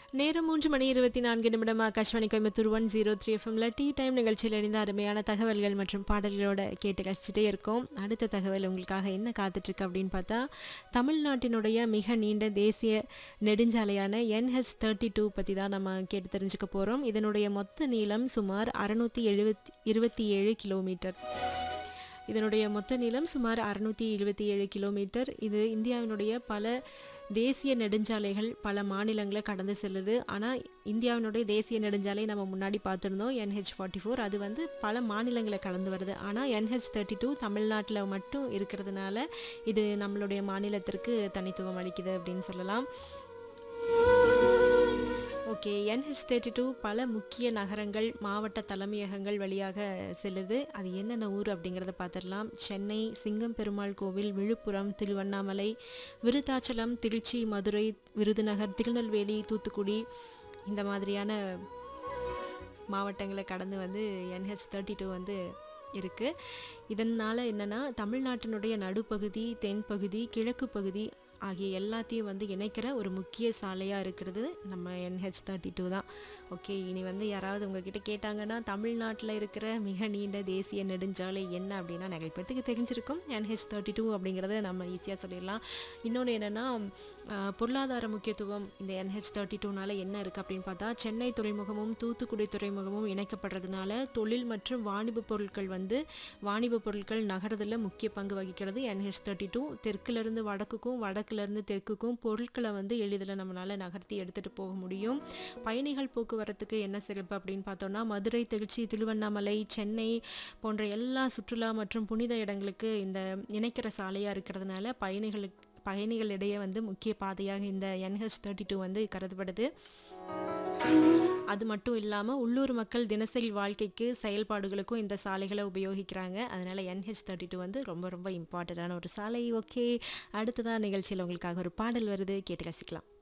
நேரம் மூன்று மணி இருபத்தி நான்கு நிமிடம் Akashvani Coimbatore one zero three எஃப்எம்ல டீ டைம் நிகழ்ச்சியில் இணைந்த அருமையான தகவல்கள் மற்றும் பாடல்களோட கேட்டு கழிச்சிட்டே இருக்கோம் அடுத்த தகவல் உங்களுக்காக என்ன காத்துட்ருக்கு அப்படின்னு பார்த்தா தமிழ்நாட்டினுடைய மிக நீண்ட தேசிய நெடுஞ்சாலையான என்ஹெச் தேர்ட்டி டூ பற்றி தான் நம்ம கேட்டு தெரிஞ்சுக்க போகிறோம் இதனுடைய மொத்த நீளம் சுமார் அறுநூற்றி எழுபத்தி இருபத்தி ஏழு கிலோமீட்டர் இதனுடைய மொத்த நீளம் சுமார் அறுநூற்றி இருபத்தி ஏழு கிலோமீட்டர் இது இந்தியாவினுடைய பல தேசிய நெடுஞ்சாலைகள் பல மாநிலங்களை கடந்து செல்லுது ஆனால் இந்தியாவினுடைய தேசிய நெடுஞ்சாலை நம்ம முன்னாடி பார்த்துருந்தோம் என்ஹெச் ஃபார்ட்டி ஃபோர் அது வந்து பல மாநிலங்களை கடந்து வருது ஆனால் என்ஹெச் தேர்ட்டி டூ தமிழ்நாட்டில் மட்டும் இருக்கிறதுனால இது நம்மளுடைய மாநிலத்திற்கு தனித்துவம் அளிக்குது அப்படின்னு சொல்லலாம் ஓகே என்ஹெச் தேர்ட்டி டூ பல முக்கிய நகரங்கள் மாவட்ட தலைமையகங்கள் வழியாக செல்லுது அது என்னென்ன ஊர் அப்படிங்கிறத பார்த்துடலாம் சென்னை சிங்கம் பெருமாள் கோவில் விழுப்புரம் திருவண்ணாமலை விருத்தாச்சலம் திருச்சி மதுரை விருதுநகர் திருநெல்வேலி தூத்துக்குடி இந்த மாதிரியான மாவட்டங்களை கடந்து வந்து என்ஹெச் தேர்ட்டி டூ வந்து இருக்குது இதனால் என்னென்னா தமிழ்நாட்டினுடைய நடுப்பகுதி தென்பகுதி கிழக்கு பகுதி ஆகிய எல்லாத்தையும் வந்து இணைக்கிற ஒரு முக்கிய சாலையாக இருக்கிறது நம்ம என்ஹெச் தேர்ட்டி டூ தான் ஓகே இனி வந்து யாராவது உங்ககிட்ட கேட்டாங்கன்னா தமிழ்நாட்டில் இருக்கிற மிக நீண்ட தேசிய நெடுஞ்சாலை என்ன அப்படின்னா நிறைய பேர்த்துக்கு தெரிஞ்சிருக்கும் என்ஹெச் தேர்ட்டி டூ அப்படிங்கிறத நம்ம ஈஸியாக சொல்லிடலாம் இன்னொன்று என்னென்னா பொருளாதார முக்கியத்துவம் இந்த என்ஹெச் தேர்ட்டி டூனால என்ன இருக்குது அப்படின்னு பார்த்தா சென்னை துறைமுகமும் தூத்துக்குடி துறைமுகமும் இணைக்கப்படுறதுனால தொழில் மற்றும் வாணிப பொருட்கள் வந்து வாணிப பொருட்கள் நகரத்தில் முக்கிய பங்கு வகிக்கிறது என்ஹெச் தேர்ட்டி டூ தெற்குலேருந்து வடக்குக்கும் வடக்குலேருந்து தெற்குக்கும் பொருட்களை வந்து எளிதில் நம்மளால் நகர்த்தி எடுத்துகிட்டு போக முடியும் பயணிகள் போக்குவரத்துக்கு என்ன சிறப்பு அப்படின்னு பார்த்தோம்னா மதுரை திருச்சி திருவண்ணாமலை சென்னை போன்ற எல்லா சுற்றுலா மற்றும் புனித இடங்களுக்கு இந்த இணைக்கிற சாலையாக இருக்கிறதுனால பயணிகளுக்கு பயணிகளிடையே வந்து முக்கிய பாதையாக இந்த என்ஹெச் தேர்ட்டி டூ வந்து கருதப்படுது அது மட்டும் இல்லாமல் உள்ளூர் மக்கள் தினசரி வாழ்க்கைக்கு செயல்பாடுகளுக்கும் இந்த சாலைகளை உபயோகிக்கிறாங்க அதனால் என்ஹெச் தேர்ட்டி டூ வந்து ரொம்ப ரொம்ப இம்பார்ட்டண்ட்டான ஒரு சாலை ஓகே அடுத்ததான் நிகழ்ச்சியில் உங்களுக்காக ஒரு பாடல் வருது கேட்டு ரசிக்கலாம்